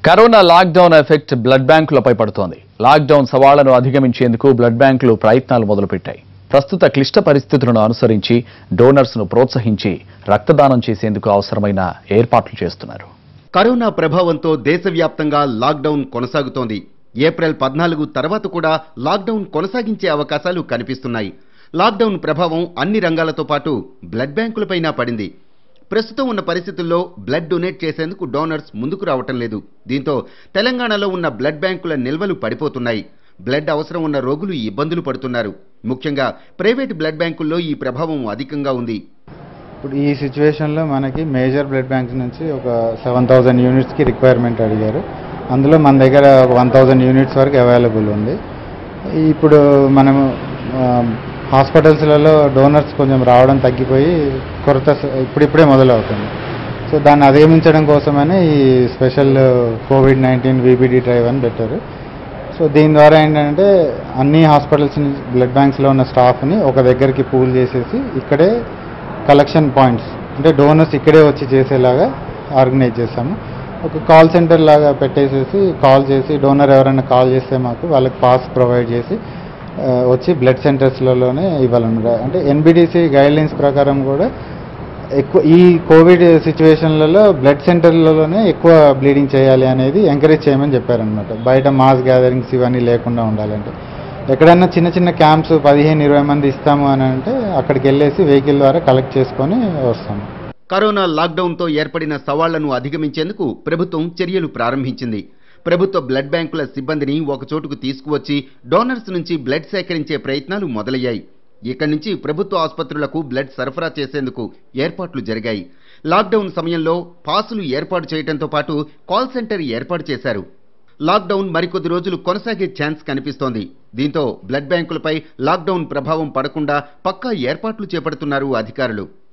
corona lockdown effect blood బ్యాంకులపై పడుతోంది lockdown సవాళ్లను అధిగమించేందుకు బ్లడ్ బ్యాంకులు ప్రయత్నాలు మొదలుపెట్టాయి ప్రస్తుత క్లిష్ట పరిస్థితులను అనుసరించి డోనర్స్ ను ప్రోత్సహించి రక్తదానం చేసేందుకు అవసరమైన ఏర్పాట్లు చేస్తున్నారు కరోనా ప్రభావంతో దేశవ్యాప్తంగా లాక్డౌన్ కొనసాగుతోంది ఏప్రిల్ పద్నాలుగు తర్వాత కూడా లాక్డౌన్ కొనసాగించే అవకాశాలు కనిపిస్తున్నాయి లాక్డౌన్ ప్రభావం అన్ని రంగాలతో పాటు బ్లడ్ బ్యాంకులపైనా పడింది ప్రస్తుతం ఉన్న పరిస్థితుల్లో బ్లడ్ డొనేట్ చేసేందుకు డోనర్స్ ముందుకు రావటం లేదు దీంతో తెలంగాణలో ఉన్న బ్లడ్ బ్యాంకుల నిల్వలు పడిపోతున్నాయి బ్లడ్ అవసరం ఉన్న రోగులు ఇబ్బందులు పడుతున్నారు ముఖ్యంగా ప్రైవేట్ బ్లడ్ బ్యాంకుల్లో ఈ ప్రభావం అధికంగా ఉంది ఇప్పుడు ఈ సిచ్యువేషన్లో మనకి మేజర్ బ్లడ్ బ్యాంక్స్ నుంచి ఒక సెవెన్ థౌజండ్ యూనిట్స్కి రిక్వైర్మెంట్ అడిగారు అందులో మన దగ్గర ఒక వన్ థౌజండ్ యూనిట్స్ వరకు అవైలబుల్ ఉంది ఇప్పుడు మనము హాస్పిటల్స్లలో డోనర్స్ కొంచెం రావడం తగ్గిపోయి కొరత స- ఇప్పుడిప్పుడే మొదలవుతుంది సో దాన్ని అధిగమించడం కోసమని ఈ special covid nineteen VBD drive అని పెట్టారు సో దీని ద్వారా ఏంటంటే అన్ని హాస్పిటల్స్ బ్లడ్ బ్యాంక్స్లో ఉన్న స్టాఫ్ని ఒక దగ్గరికి పూల్ చేసేసి ఇక్కడే కలెక్షన్ పాయింట్స్ అంటే డోనర్స్ ఇక్కడే వచ్చి చేసేలాగా ఆర్గనైజ్ చేస్తాము ఒక కాల్ సెంటర్ లాగా పెట్టేసేసి కాల్ చేసి డోనర్ ఎవరైనా కాల్ చేస్తే మాకు వాళ్ళకి పాస్ ప్రొవైడ్ చేసి ఆ, వచ్చి బ్లడ్ సెంటర్స్లలోనే ఇవ్వాలన్నమాట అంటే ఎన్బిడిసి గైడ్లైన్స్ ప్రకారం కూడా ఎక్కువ ఈ కోవిడ్ సిచ్యువేషన్లలో బ్లడ్ సెంటర్లలోనే ఎక్కువ బ్లీడింగ్ చేయాలి అనేది ఎంకరేజ్ చేయమని చెప్పారనమాట బయట మాస్ గ్యాదరింగ్స్ ఇవన్నీ లేకుండా ఉండాలంటే ఎక్కడైనా చిన్న చిన్న క్యాంప్స్ పదిహేను ఇరవై మంది ఇస్తాము అని అంటే అక్కడికి వెళ్ళేసి వెహికల్ ద్వారా కలెక్ట్ చేసుకొని వస్తాము కరోనా లాక్డౌన్తో ఏర్పడిన సవాళ్లను అధిగమించేందుకు ప్రభుత్వం చర్యలు ప్రారంభించింది ప్రభుత్వ బ్లడ్ బ్యాంకుల సిబ్బందిని ఒకచోటుకు తీసుకువచ్చి డోనర్స్ నుంచి బ్లడ్ సేకరించే ప్రయత్నాలు మొదలయ్యాయి ఇక్కడి నుంచి ప్రభుత్వ ఆసుపత్రులకు బ్లడ్ సరఫరా చేసేందుకు ఏర్పాట్లు జరిగాయి లాక్డౌన్ సమయంలో పాసులు ఏర్పాటు చేయడంతో పాటు కాల్ సెంటర్ ఏర్పాటు చేశారు లాక్డౌన్ మరికొద్ది రోజులు కొనసాగే ఛాన్స్ కనిపిస్తోంది దీంతో బ్లడ్ బ్యాంకులపై లాక్డౌన్ ప్రభావం పడకుండా పక్కా ఏర్పాట్లు చేపడుతున్నారు అధికారులు